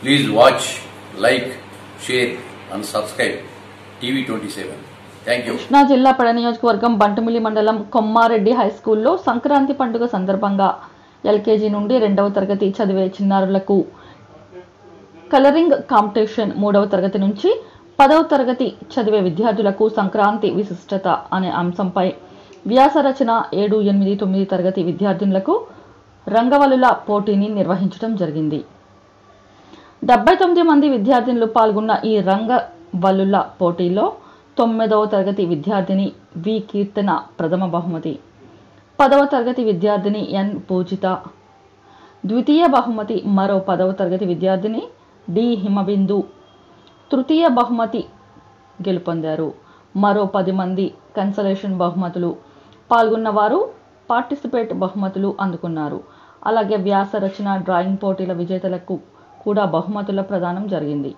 Please watch, like, share, and subscribe TV27. Thank you. Krishna జిల్లా పడ నియోజకవర్గం బంటుమిల్లి మండలం కొమ్మారెడ్డి హై స్కూల్లో సంక్రాంతి పండుగ సందర్భంగా ఎల్కేజీ నుండి రెండవ తరగతి చదివే చిన్నారులకు కలరింగ్ కాంపిటీషన్ మూడవ తరగతి నుంచి పదవ తరగతి చదివే విద్యార్థులకు సంక్రాంతి విశిష్టత అనే అంశంపై వ్యాస రచన ఏడు ఎనిమిది తొమ్మిది తరగతి విద్యార్థినులకు రంగవల్లుల పోటీని నిర్వహించడం జరిగింది డెబ్బై తొమ్మిది మంది విద్యార్థినులు పాల్గొన్న ఈ రంగవల్లుల పోటీలో తొమ్మిదవ తరగతి విద్యార్థిని వి కీర్తన ప్రథమ బహుమతి పదవ తరగతి విద్యార్థిని ఎన్ పూజిత ద్వితీయ బహుమతి మరో పదవ తరగతి విద్యార్థిని డి హిమబిందు తృతీయ బహుమతి గెలుపొందారు మరో పది మంది కన్సలేషన్ బహుమతులు పాల్గొన్న వారు పార్టిసిపేట్ బహుమతులు అందుకున్నారు అలాగే వ్యాస రచన డ్రాయింగ్ పోటీల విజేతలకు కూడా బహుమతుల ప్రదానం జరిగింది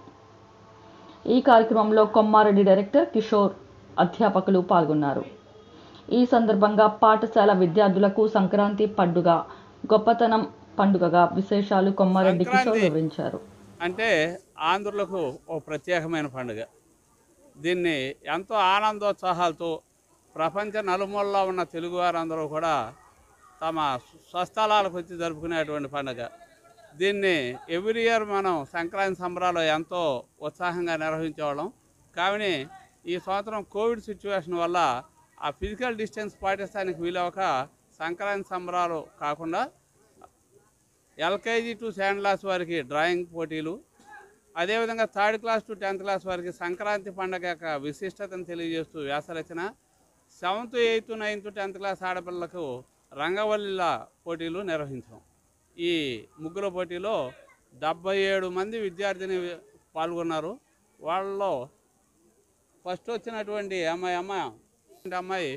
ఈ కార్యక్రమంలో కొమ్మారెడ్డి డైరెక్టర్ కిషోర్ అధ్యాపకులు పాల్గొన్నారు ఈ సందర్భంగా పాఠశాల విద్యార్థులకు సంక్రాంతి పండుగ గొప్పతనం పండుగగా విశేషాలు కొమ్మారెడ్డి కిషోర్ సంక్రాంతి. వివరించారు అంటే ఆంధ్రులకు ఓ ప్రత్యేకమైన పండుగ దీన్ని ఎంతో ఆనందోత్సాహాలతో ప్రపంచ నలుమూలలో ఉన్న తెలుగువారందరూ కూడా తమ స్వస్థలాలకు వచ్చి జరుపుకునేటువంటి పండుగ దీన్ని ఎవ్రీ ఇయర్ మనం సంక్రాంతి సంబరాలు ఎంతో ఉత్సాహంగా నిర్వహించేవాళ్ళం కానీ ఈ సంవత్సరం కోవిడ్ సిచ్యువేషన్ వల్ల ఆ ఫిజికల్ డిస్టెన్స్ పాటిస్తానికి వీలవక సంక్రాంతి సంబరాలు కాకుండా ఎల్కేజీ టు సెకండ్ క్లాస్ వారికి డ్రాయింగ్ పోటీలు అదేవిధంగా third class to tenth class వారికి సంక్రాంతి పండగ యొక్క విశిష్టతను తెలియజేస్తూ వ్యాసరచన seventh eighth ninth tenth class ఆడపిల్లలకు రంగవల్లిల పోటీలు నిర్వహించాం ఈ ముగ్గుల పోటీలో డెబ్బై ఏడు మంది విద్యార్థిని పాల్గొన్నారు వాళ్ళలో ఫస్ట్ వచ్చినటువంటి అమ్మాయి అమ్మాయి అమ్మాయి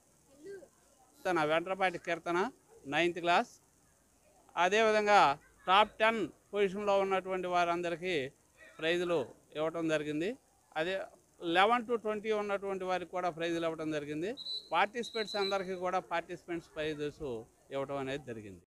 తన వెంట్రపాటి కీర్తన నైన్త్ క్లాస్ అదేవిధంగా టాప్ టెన్ పొజిషన్లో ఉన్నటువంటి వారందరికీ ప్రైజులు ఇవ్వటం జరిగింది అదే లెవెన్ టు ట్వంటీ ఉన్నటువంటి వారికి కూడా ప్రైజులు ఇవ్వడం జరిగింది పార్టిసిపేట్స్ అందరికీ కూడా పార్టిసిపెంట్స్ ప్రైజెస్ ఇవ్వటం అనేది జరిగింది